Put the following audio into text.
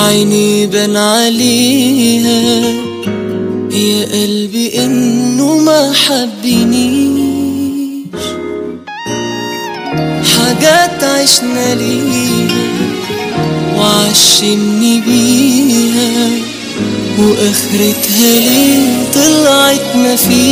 عيني بان عليها يا قلبي انه ما حبنيش حاجات عشنا ليها وعشمني بيها واخرتها ليه طلعت مفيش